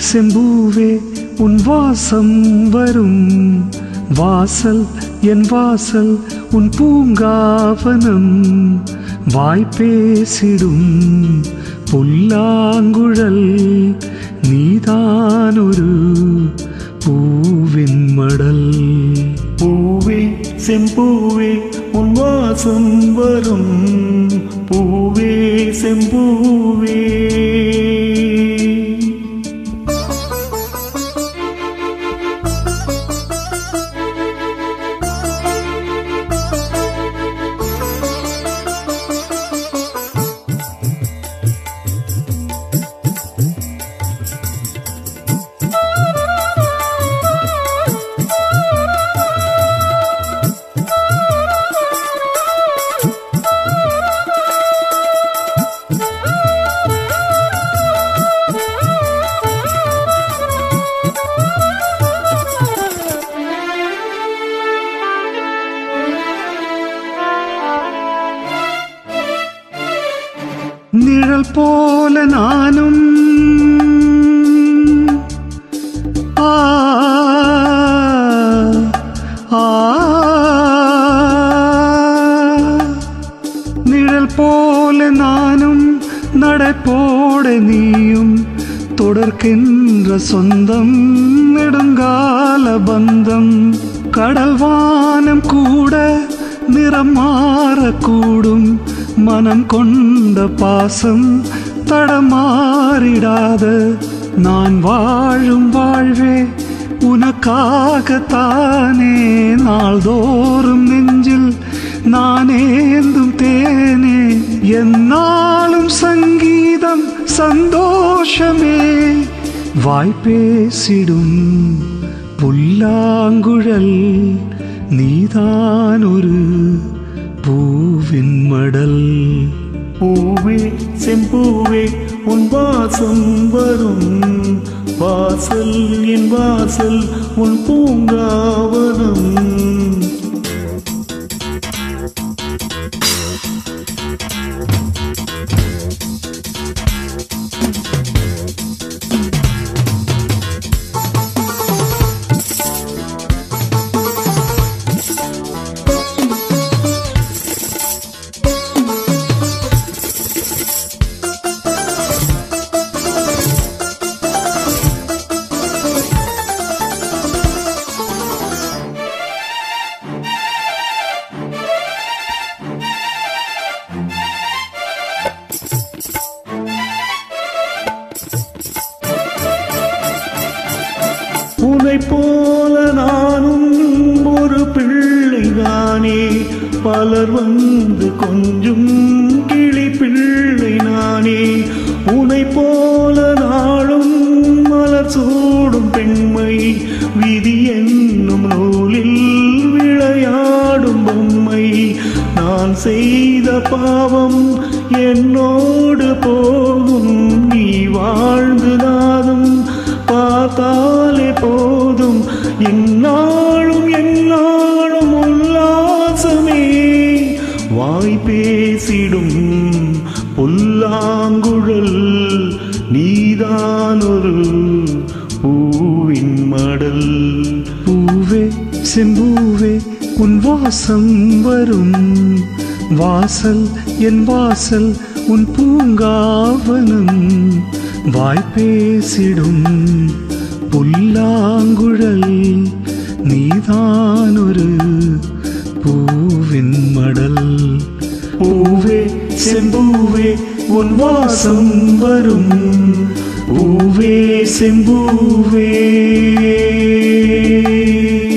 செம்பூவே உன் வாசம் வரும் வாசல் என் வாசல் உன் பூங்காவனம் வாய்ப்பேசிடும் புல்லாங்குழல் நீதானொரு பூவின் மடல் பூவே செம்பூவே உன் வாசம் வரும் பூவே செம்பூவே நிழல் போல நானும் ஆ ஆ நிழல் போல நானும் நடப்போட நீயும் தொடர்கின்ற சொந்தம் நெடுங்கால பந்தம் கடல் வானம் கூட நிறம் மாறக்கூடும் மனம் கொண்ட பாசம் தடமாறிடாத நான் வாழும் வாழ்வே உனக்காகத்தானே நாள்தோறும் நெஞ்சில் நானேந்தும் தேனே என்னாலும் சங்கீதம் சந்தோஷமே வாய்ப்பேசிடும் புல்லாங்குழல் நீதான் ஒரு பூவின் மடல் பூவே செம்பூவே உன் வாசம் வரும் வாசல் என் வாசல் உன் பூங்காவனம் உனை போல நானும் ஒரு பிள்ளைதானே பலர் வந்து கொஞ்சம் கிளி பிள்ளை நானே உனை போல நாளும் மலர் சூடும் பெண்மை விதி என்னும் நூலில் விளையாடும் பொம்மை நான் செய்த பாவம் என்னோடு போகும் நீ வாழ்ந்து நாதும் பார்த்தாலே போதும் என்னாலும் என்னாலும் உல்லாசமே வாய் பேசிடும் புல்லாங்குழல் நீதான் ஒரு பூவின் மடல் பூவே செம்பூவே உன் வாசம் வரும் வாசல் என் வாசல் உன் பூங்காவனம் வாய்ப்பேசிடும் புல்லாங்குழல் நீதான் ஒரு பூவின் மடல் பூவே செம்பூவே உன் வாசம் வரும் பூவே செம்பூவே